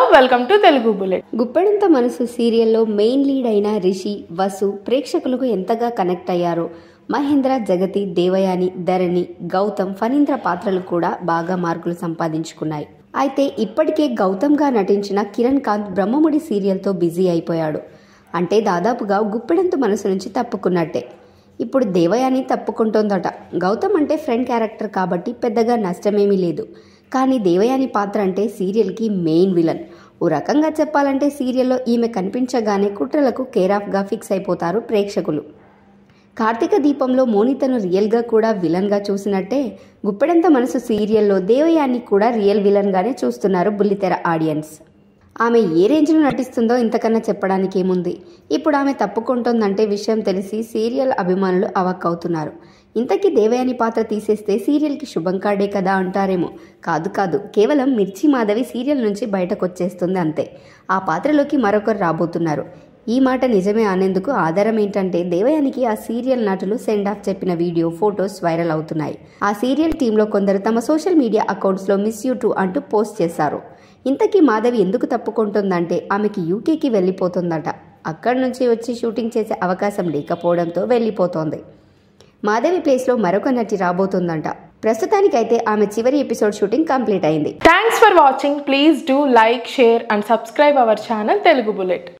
welcome to Telugu bullet Guppedantha Manasu సీరియల్లో main lead అయిన రిషి వసు ప్రేక్షకులకు ఎంతగా కనెక్ట్ అయ్యారో మహేంద్ర జగతి దేవయాని ధరణి గౌతమ్ ఫణీంద్ర పాత్రలు కూడా బాగా మార్కులు సంపాదించుకున్నాయి అయితే ఇప్పటికే గౌతమ్గా నటించిన కిరణ్ కాంత్ బ్రహ్మముడి సీరియల్తో బిజీ అయిపోయాడు అంటే దాదాపుగా గుప్పెడంత మనసు నుంచి తప్పుకున్నట్టే ఇప్పుడు దేవయాని తప్పుకుంటోందట గౌతమ్ అంటే ఫ్రెండ్ క్యారెక్టర్ కాబట్టి పెద్దగా నష్టమేమీ లేదు కానీ దేవయాని పాత్ర అంటే సీరియల్కి మెయిన్ విలన్ ఓ రకంగా చెప్పాలంటే సీరియల్లో ఈమె కనిపించగానే కుట్రలకు కేర్ ఆఫ్గా ఫిక్స్ అయిపోతారు ప్రేక్షకులు కార్తీక దీపంలో మోనితను రియల్గా కూడా విలన్గా చూసినట్టే గుప్పెడంత మనసు సీరియల్లో దేవయాని కూడా రియల్ విలన్గానే చూస్తున్నారు బుల్లితెర ఆడియన్స్ ఆమె ఏ రేంజ్లో నటిస్తుందో ఇంతకన్నా చెప్పడానికి ఏముంది ఇప్పుడు ఆమె తప్పుకుంటోందంటే విషయం తెలిసి సీరియల్ అభిమానులు అవాక్కవుతున్నారు ఇంతకీ దేవయాని పాత్ర తీసేస్తే సీరియల్కి శుభం కాడే కదా అంటారేమో కాదు కాదు కేవలం మిర్చి మాధవి సీరియల్ నుంచి బయటకు వచ్చేస్తుంది అంతే ఆ పాత్రలోకి మరొకరు రాబోతున్నారు ఈ మాట నిజమే అనేందుకు ఆధారం ఏంటంటే దేవయానికి ఆ సీరియల్ నటులు సెండ్ ఆఫ్ చెప్పిన వీడియో ఫొటోస్ వైరల్ అవుతున్నాయి ఆ సీరియల్ టీంలో కొందరు తమ సోషల్ మీడియా అకౌంట్స్లో మిస్ యూ టూ అంటూ పోస్ట్ చేశారు ఇంతకీ మాధవి ఎందుకు తప్పుకుంటుందంటే ఆమెకి యూకేకి వెళ్ళిపోతుందట అక్కడి నుంచి వచ్చి షూటింగ్ చేసే అవకాశం లేకపోవడంతో వెళ్ళిపోతోంది మాధవి ప్లేస్లో మరొక నటి రాబోతుందంట ప్రస్తుతానికైతే ఆమె చివరి ఎపిసోడ్ షూటింగ్ కంప్లీట్ అయింది thanks for watching please do like share and subscribe our channel Telugu bullet